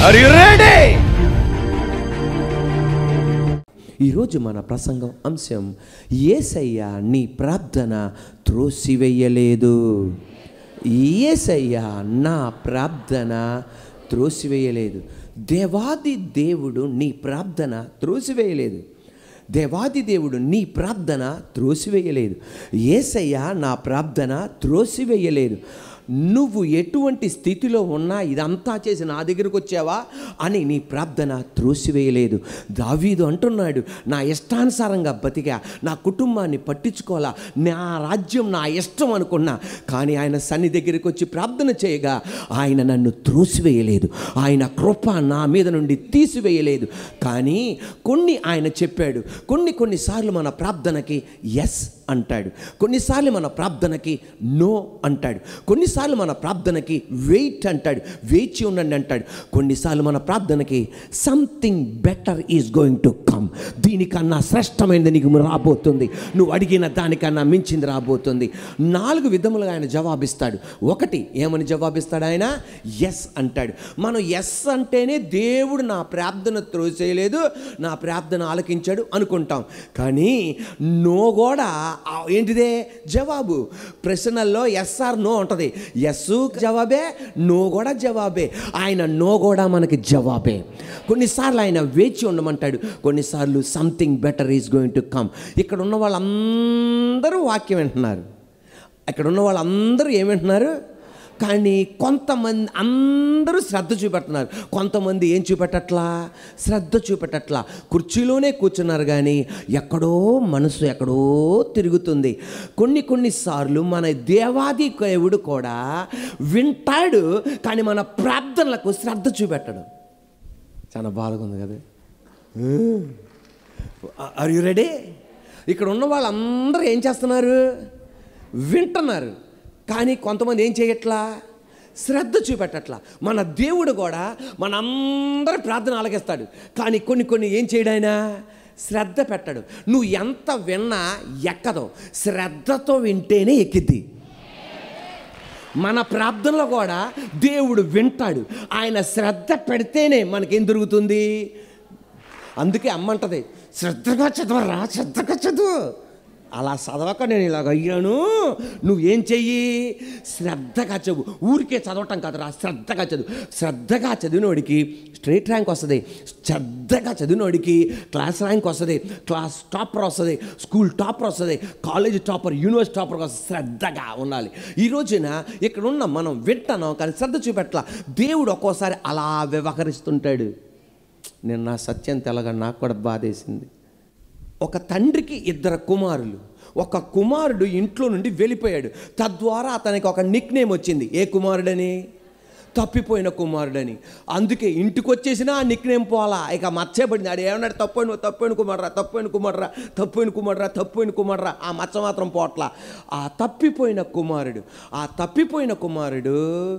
are you ready ఈరోజు మన ప్రసంగం అంశం ఏసయ్య నీ ప్రార్థన త్రోసివేయలేదు ఏసయ్య నా ప్రార్థన త్రోసివేయలేదు దేవాది దేవుడు నీ ప్రార్థన త్రోసివేయలేదు దేవాది దేవుడు నీ ప్రార్థన త్రోసివేయలేదు ఏసయ్య నా ప్రార్థన త్రోసివేయలేదు నువ్వు ఎటువంటి స్థితిలో ఉన్నా ఇదంతా చేసి నా దగ్గరకు వచ్చావా అని నీ ప్రార్థన త్రోసివేయలేదు దావీదు అంటున్నాడు నా ఇష్టానుసారంగా బతికా నా కుటుంబాన్ని పట్టించుకోవాలా నా రాజ్యం నా ఇష్టం అనుకున్నా కానీ ఆయన సన్ని దగ్గరికి వచ్చి ప్రార్థన చేయగా ఆయన నన్ను త్రోసివేయలేదు ఆయన కృప నా మీద నుండి తీసివేయలేదు కానీ కొన్ని ఆయన చెప్పాడు కొన్ని కొన్నిసార్లు మన ప్రార్థనకి ఎస్ అంటాడు కొన్నిసార్లు మన ప్రార్థనకి నో అంటాడు కొన్నిసార్లు మన ప్రార్థనకి వెయిట్ అంటాడు వేచి ఉండండి అంటాడు కొన్నిసార్లు మన ప్రార్థనకి something better is going to come దీనికన్నా శ్రేష్టమైనది నీకు రాబోతుంది నువ్వు అడిగిన దానికన్నా మించింది రాబోతుంది నాలుగు విధములుగా ఆయన జవాబిస్తాడు ఒకటి ఏమని జవాబిస్తాడు ఆయన ఎస్ అంటాడు మనం ఎస్ అంటేనే దేవుడు నా ప్రార్థన త్రోసేయలేదు నా ప్రార్థన ఆలకించాడు అనుకుంటాం కానీ నో కూడా ఆ ఏంటిదే జవాబు ప్రశ్నల్లో ఎస్ఆర్ నో ఉంటుంది ఎస్ జవాబే నో కూడా జవాబే ఆయన నో కూడా మనకి జవాబే కొన్నిసార్లు ఆయన వేచి ఉండమంటాడు కొన్నిసార్లు something better is going to come ఇక్కడ ఉన్న వాళ్ళందరూ వాక్యం వింటున్నారు ఇక్కడ ఉన్న వాళ్ళందరూ ఏం వింటున్నారు కానీ కొంతమంది అందరూ శ్రద్ధ చూపెడుతున్నారు కొంతమంది ఏం చూపెట్టట్లా శ్రద్ధ చూపెట్టట్లా కుర్చీలోనే కూర్చున్నారు కానీ ఎక్కడో మనసు ఎక్కడో తిరుగుతుంది కొన్ని కొన్నిసార్లు మన దేవాది దేవుడు కూడా వింటాడు కానీ మన ప్రార్థనలకు శ్రద్ధ చూపెట్టడు చాలా బాధగా ఉంది కదా ఆర్ యు రెడీ ఇక్కడ ఉన్న వాళ్ళందరూ ఏం చేస్తున్నారు వింటున్నారు కానీ కొంతమంది ఏం చేయట్లా శ్రద్ధ చూపెట్టట్లా మన దేవుడు కూడా మన అందరి ప్రార్థన ఆలకిస్తాడు కానీ కొన్ని కొన్ని ఏం చేయడాయన శ్రద్ధ పెట్టడు నువ్వు ఎంత విన్నా ఎక్కదో శ్రద్ధతో వింటేనే ఎక్కిద్ది మన ప్రార్థనలో కూడా దేవుడు వింటాడు ఆయన శ్రద్ధ పెడితేనే మనకేం దొరుకుతుంది అందుకే అమ్మంటది శ్రద్ధగా చదవరా శ్రద్ధగా చదువు అలా చదవక నేను ఇలాగ అయ్యాను నువ్వేం చెయ్యి శ్రద్ధగా చదువు ఊరికే చదవటం కాదురా శ్రద్ధగా చదువు శ్రద్ధగా చదివినోడికి స్ట్రైట్ ర్యాంక్ వస్తుంది శ్రద్ధగా చదివినోడికి క్లాస్ ర్యాంక్ వస్తుంది క్లాస్ టాపర్ వస్తుంది స్కూల్ టాపర్ వస్తుంది కాలేజ్ టాపర్ యూనివర్సిటీ టాపర్ వస్తుంది శ్రద్ధగా ఉండాలి ఈ రోజున ఇక్కడ ఉన్న మనం వింటున్నాం కానీ శ్రద్ధ చూపెట్ల దేవుడు ఒక్కోసారి అలా వ్యవహరిస్తుంటాడు నేను నా సత్యం తెలగా నాకు కూడా బాధేసింది ఒక తండ్రికి ఇద్దరు కుమారులు ఒక కుమారుడు ఇంట్లో నుండి వెళ్ళిపోయాడు తద్వారా అతనికి ఒక నిక్ నేమ్ వచ్చింది ఏ కుమారుడని తప్పిపోయిన కుమారుడని అందుకే ఇంటికి వచ్చేసినా ఆ నిక్ నేమ్ పోలా ఇక మచ్చబడింది ఆడు ఏమన్నాడు తప్పైన తప్పైన కుమారురా తప్పైన కుమారురా తప్పైన కుమారురా తప్పైన కుమారురా ఆ మచ్చ మాత్రం పోట్ల ఆ తప్పిపోయిన కుమారుడు ఆ తప్పిపోయిన కుమారుడు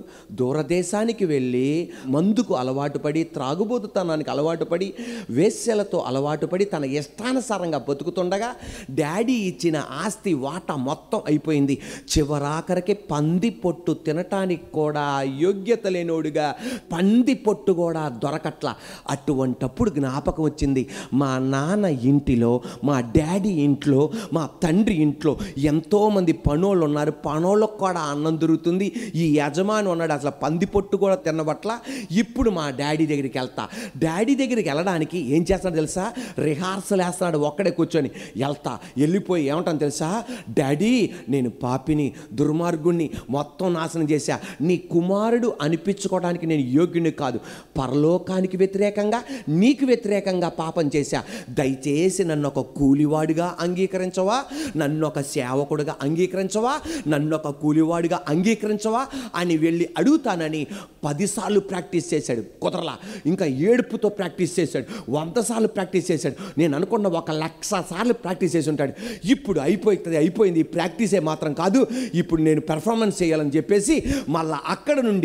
దూరదేశానికి వెళ్ళి మందుకు అలవాటు పడి త్రాగుబోతుతనానికి అలవాటు పడి వేశ్యలతో అలవాటు పడి తన ఇష్టానుసారంగా బతుకుతుండగా డాడీ ఇచ్చిన ఆస్తి వాటా మొత్తం అయిపోయింది చివరాఖరికి పంది పొట్టు తినటానికి కూడా యోగ్యత లేనోడుగా పంది పొట్టు కూడా దొరకట్ల అటువంటప్పుడు జ్ఞాపకం వచ్చింది మా నాన్న ఇంటిలో మా డాడీ ఇంట్లో మా తండ్రి ఇంట్లో ఎంతోమంది పనోళ్ళు ఉన్నారు పనోళ్ళకు కూడా అన్నం దొరుకుతుంది ఈ యజమాని ఉన్నాడు అసలు పంది పొట్టు కూడా తినబట్ల ఇప్పుడు మా డాడీ దగ్గరికి వెళ్తా డాడీ దగ్గరికి వెళ్ళడానికి ఏం చేస్తాడు తెలుసా రిహార్సల్ వేస్తున్నాడు ఒక్కడే కూర్చొని వెళ్తా వెళ్ళిపోయి ఏమంటాను తెలుసా డాడీ నేను పాపిని దుర్మార్గుణ్ణి మొత్తం నాశనం చేశా నీ కుమారుడు అనిపించుకోవడానికి నేను యోగ్యుని కాదు పరలోకానికి వ్యతిరేకంగా నీకు వ్యతిరేకంగా పాపం చేశా దయచేసి నన్ను ఒక కూలివాడిగా అంగీకరించవా నన్ను ఒక సేవకుడిగా అంగీకరించవా నన్ను ఒక కూలివాడిగా అంగీకరించవా అని వెళ్ళి అడుగుతానని పదిసార్లు ప్రాక్టీస్ చేశాడు కుదరలా ఇంకా ఏడుపుతో ప్రాక్టీస్ చేశాడు వంద సార్లు ప్రాక్టీస్ చేశాడు నేను అనుకున్న ఒక లక్ష సార్లు ప్రాక్టీస్ చేసి ఉంటాడు ఇప్పుడు అయిపోతుంది అయిపోయింది ఈ ప్రాక్టీసే మాత్రం కాదు ఇప్పుడు నేను పెర్ఫార్మెన్స్ చేయాలని చెప్పేసి మళ్ళీ అక్కడ నుండి వెళ్తాను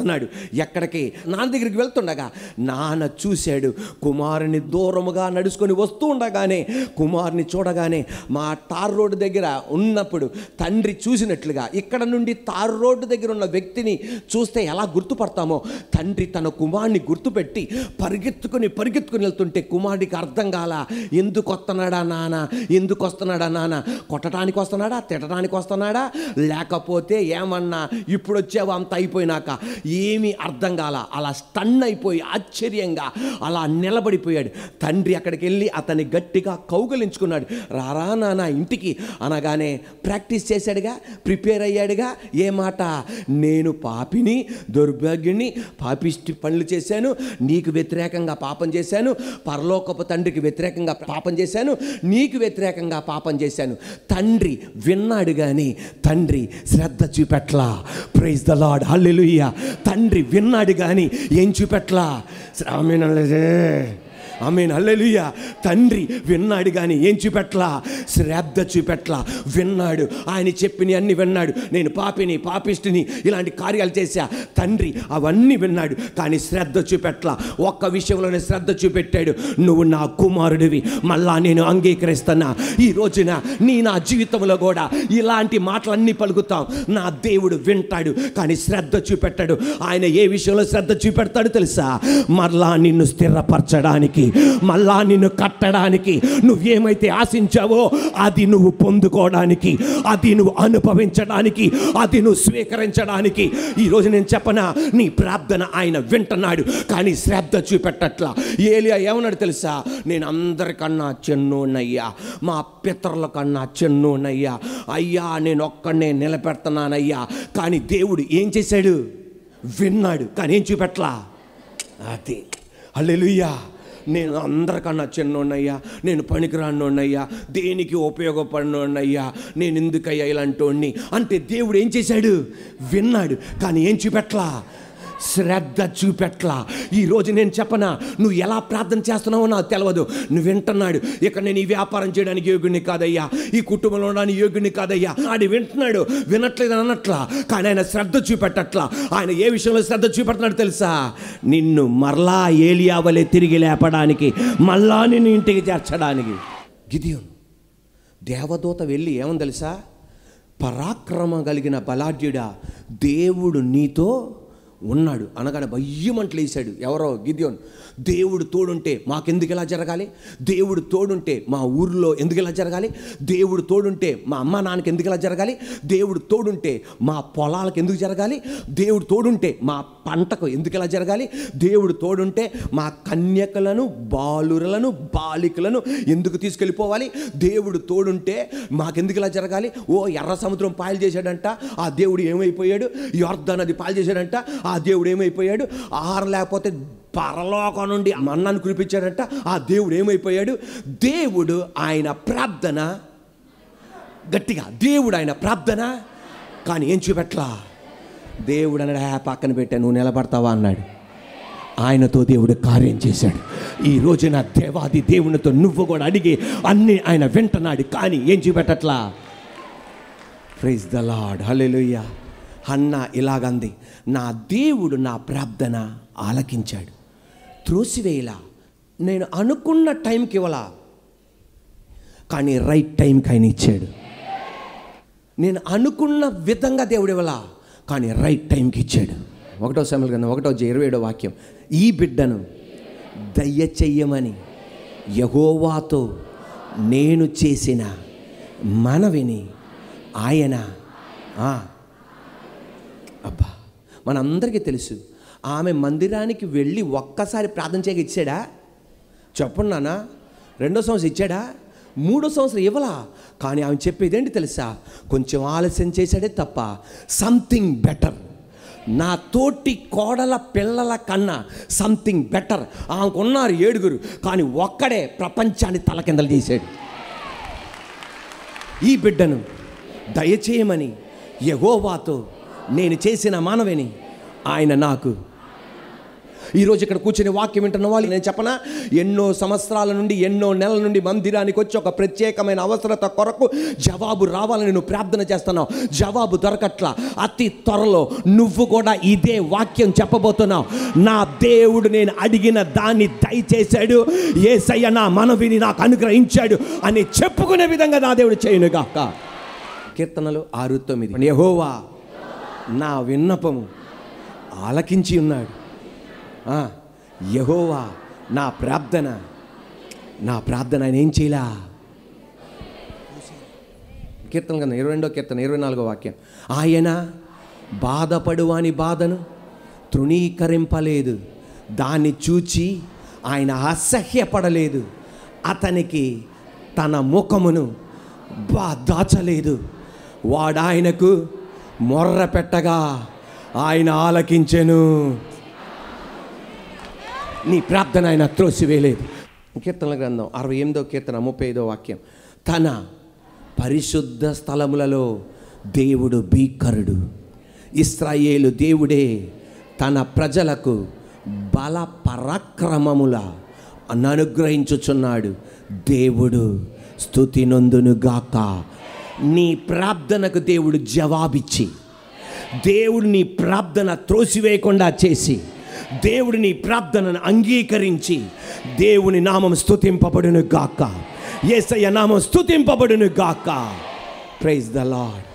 వస్తున్నాడు ఎక్కడికి నాన్న దగ్గరికి వెళ్తుండగా నాన్న చూశాడు కుమారుని దూరముగా నడుచుకొని వస్తూ ఉండగానే కుమారుని చూడగానే మా తార్ రోడ్డు దగ్గర ఉన్నప్పుడు తండ్రి చూసినట్లుగా ఇక్కడ నుండి తారు రోడ్డు దగ్గర ఉన్న వ్యక్తిని చూస్తే ఎలా గుర్తుపడతామో తండ్రి తన కుమారుని గుర్తుపెట్టి పరిగెత్తుకుని పరిగెత్తుకుని వెళ్తుంటే కుమారుడికి అర్థం కాల ఎందుకు వస్తున్నాడా నాన్న ఎందుకు వస్తున్నాడా నాన్న కొట్టడానికి వస్తున్నాడా తిట్టడానికి వస్తున్నాడా లేకపోతే ఏమన్నా ఇప్పుడు వచ్చావు అంత అయిపోయినాక ఏమీ అర్థం కాల అలా స్టన్ అయిపోయి ఆశ్చర్యంగా అలా నిలబడిపోయాడు తండ్రి అక్కడికి వెళ్ళి అతన్ని గట్టిగా కౌగలించుకున్నాడు రారా నాన్న ఇంటికి అనగానే ప్రాక్టీస్ చేశాడుగా ప్రిపేర్ అయ్యాడుగా ఏ మాట నేను పాపిని దౌర్భాగ్యుని పాపిష్టి పనులు చేశాను నీకు వ్యతిరేకంగా పాపం చేశాను పరలోకపు తండ్రికి వ్యతిరేకంగా పాపం చేశాను నీకు వ్యతిరేకంగా పాపం చేశాను తండ్రి విన్నాడు కానీ తండ్రి శ్రద్ధ చూపెట్లా ప్రైజ్ ద లాడ్ హల్లెలూయా తండ్రి విన్నాడు కానీ ఏం చూపెట్లా ఆమెనలేదే ఆమెన్ హల్లెలూయా తండ్రి విన్నాడు కానీ ఏం చూపెట్లా శ్రద్ధ చూపెట్లా విన్నాడు ఆయన చెప్పిన అన్ని విన్నాడు నేను పాపిని పాపిష్టిని ఇలాంటి కార్యాలు చేశా తండ్రి అవన్నీ విన్నాడు కానీ శ్రద్ధ చూపెట్లా ఒక్క విషయంలోనే శ్రద్ధ చూపెట్టాడు నువ్వు నా కుమారుడివి మళ్ళా నేను అంగీకరిస్తున్నా ఈ రోజున నీ నా జీవితంలో కూడా ఇలాంటి మాటలన్నీ పలుకుతాం నా దేవుడు వింటాడు కానీ శ్రద్ధ చూపెట్టాడు ఆయన ఏ విషయంలో శ్రద్ధ చూపెడతాడు తెలుసా మరలా నిన్ను స్థిరపరచడానికి మళ్ళా నిన్ను కట్టడానికి నువ్వేమైతే ఆశించావో అది నువ్వు పొందుకోవడానికి అది నువ్వు అనుభవించడానికి అది నువ్వు స్వీకరించడానికి ఈరోజు నేను చెప్పనా నీ ప్రార్థన ఆయన వింటున్నాడు కానీ శ్రద్ధ చూపెట్టట్లా ఏలియా ఏమన్నాడు తెలుసా నేను అందరికన్నా చెన్నోనయ్యా మా పితరుల కన్నా చెన్నోనయ్యా అయ్యా నేను ఒక్కడనే నిలబెడుతున్నానయ్యా కానీ దేవుడు ఏం చేశాడు విన్నాడు కానీ ఏం చూపెట్లా అది హల్లెలూయా నేను అందరికన్నా చిన్నోన్నయ్యా నేను పనికిరాన్నోన్నయ్యా దేనికి ఉపయోగపడినోన్నయ్యా నేను ఎందుకయ్యా ఇలాంటోడిని అంటే దేవుడు ఏం చేశాడు విన్నాడు కానీ ఏం చూపెట్లా శ్రద్ధ చూపెట్లా ఈరోజు నేను చెప్పనా నువ్వు ఎలా ప్రార్థన చేస్తున్నావో నాకు తెలియదు నువ్వు వింటున్నాడు ఇక నేను ఈ వ్యాపారం చేయడానికి యోగ్యుని కాదయ్యా ఈ కుటుంబంలో ఉండడానికి యోగ్యుని కాదయ్యా ఆడి వింటున్నాడు వినట్లేదు అన్నట్లా కానీ ఆయన శ్రద్ధ చూపెట్టట్లా ఆయన ఏ విషయంలో శ్రద్ధ చూపెడుతున్నాడు తెలుసా నిన్ను మరలా ఏలియా వలె తిరిగి లేపడానికి మళ్ళా నిన్ను ఇంటికి చేర్చడానికి గిదియోను దేవదూత వెళ్ళి ఏమని తెలుసా పరాక్రమం కలిగిన బలాఢ్యుడా దేవుడు నీతో ఉన్నాడు అనగానే భయ్యమంట్లు వేసాడు ఎవరో గిద్యోన్ దేవుడు తోడుంటే మాకెందుకు ఇలా జరగాలి దేవుడు తోడుంటే మా ఊర్లో ఎందుకు ఇలా జరగాలి దేవుడు తోడుంటే మా అమ్మ నాన్నకి ఎందుకు ఇలా జరగాలి దేవుడు తోడుంటే మా పొలాలకు ఎందుకు జరగాలి దేవుడు తోడుంటే మా పంటకు ఎందుకు ఇలా జరగాలి దేవుడు తోడుంటే మా కన్యకలను బాలురలను బాలికలను ఎందుకు తీసుకెళ్ళిపోవాలి దేవుడు తోడుంటే మాకెందుకు ఇలా జరగాలి ఓ ఎర్ర సముద్రం పాయలు చేశాడంట ఆ దేవుడు ఏమైపోయాడు యోర్ధన్ నది పాలు చేశాడంట ఆ దేవుడు ఏమైపోయాడు ఆహారం లేకపోతే పరలోకం నుండి మన్నాన్ని కురిపించాడంట ఆ దేవుడు ఏమైపోయాడు దేవుడు ఆయన ప్రార్థన గట్టిగా దేవుడు ఆయన ప్రార్థన కానీ ఏం చూపెట్లా దేవుడు అన్నాడు "ఆ, పక్కన పెట్టా నువ్వు నిలబడతావా అన్నాడు ఆయనతో దేవుడు కార్యం చేశాడు ఈ రోజున దేవాది దేవునితో నువ్వు కూడా అడిగి అన్ని ఆయన వింటున్నాడు కానీ ఏం చూపెట్టట్లా ప్రైజ్ ద లాడ్ హల్లెలూయా అన్న ఇలాగంది నా దేవుడు నా ప్రార్థన ఆలకించాడు త్రోసివేయలా నేను అనుకున్న టైంకి ఇవ్వలా కానీ రైట్ టైంకి ఆయన ఇచ్చాడు నేను అనుకున్న విధంగా దేవుడు ఇవ్వలా కానీ రైట్ టైంకి ఇచ్చాడు ఒకటో సమయంలో కన్నా ఒకటో ఇరవై ఏడో వాక్యం ఈ బిడ్డను దయ్య చెయ్యమని యహోవాతో నేను చేసిన మనవిని ఆయన ఆ, అబ్బా మనందరికీ తెలుసు ఆమె మందిరానికి వెళ్ళి ఒక్కసారి ప్రార్థన చేయక ఇచ్చాడా చెప్పండి నాన్న రెండో సంవత్సరం ఇచ్చాడా మూడో సంవత్సరం ఇవ్వలా కానీ ఆమె చెప్పేది ఏంటి తెలుసా కొంచెం ఆలస్యం చేశాడే తప్ప సంథింగ్ బెటర్ నా తోటి కోడల పిల్లల కన్నా సంథింగ్ బెటర్ ఆమెకు ఉన్నారు ఏడుగురు కానీ ఒక్కడే ప్రపంచాన్ని తలకిందలు చేశాడు ఈ బిడ్డను దయచేయమని యహోవాతో నేను చేసిన మానవిని ఆయన నాకు ఈరోజు ఇక్కడ కూర్చుని వాక్యం వింటున్న వాళ్ళు నేను చెప్పనా ఎన్నో సంవత్సరాల నుండి ఎన్నో నెలల నుండి మందిరానికి వచ్చి ఒక ప్రత్యేకమైన అవసరత కొరకు జవాబు రావాలని నువ్వు ప్రార్థన చేస్తున్నావు జవాబు దొరకట్లా అతి త్వరలో నువ్వు కూడా ఇదే వాక్యం చెప్పబోతున్నావు నా దేవుడు నేను అడిగిన దాన్ని దయచేశాడు ఏసయ్య నా మనవిని నాకు అనుగ్రహించాడు అని చెప్పుకునే విధంగా నా దేవుడు చేయనుగాక కీర్తనలు ఆరు తొమ్మిది యహోవా నా విన్నపము ఆలకించి ఉన్నాడు ఆ, యెహోవా నా ప్రార్థన నా ప్రార్థన ఆయన ఏం చేయలా కీర్తన కన్నా ఇరవై రెండో కీర్తన ఇరవై నాలుగో వాక్యం ఆయన బాధపడువాని బాధను తృణీకరింపలేదు దాన్ని చూచి ఆయన అసహ్యపడలేదు అతనికి తన ముఖమును బా దాచలేదు వాడాయనకు మొర్ర పెట్టగా ఆయన ఆలకించెను నీ ప్రార్థన ఆయన త్రోసివేయలేదు కీర్తనల గ్రంథం అరవై ఎనిమిదో కీర్తన ముప్పై ఐదో వాక్యం తన పరిశుద్ధ స్థలములలో దేవుడు భీకరుడు ఇస్రాయేలు దేవుడే తన ప్రజలకు బల పరాక్రమముల అనుగ్రహించుచున్నాడు దేవుడు స్థుతి నొందునుగాక నీ ప్రార్థనకు దేవుడు జవాబిచ్చి దేవుడు నీ ప్రార్థన త్రోసివేయకుండా చేసి దేవుడు నీ ప్రార్థనను అంగీకరించి దేవుని నామం స్తుతింపబడును గాక యేసయ్య నామం స్తుతింపబడును గాక ప్రైజ్ ద లార్డ్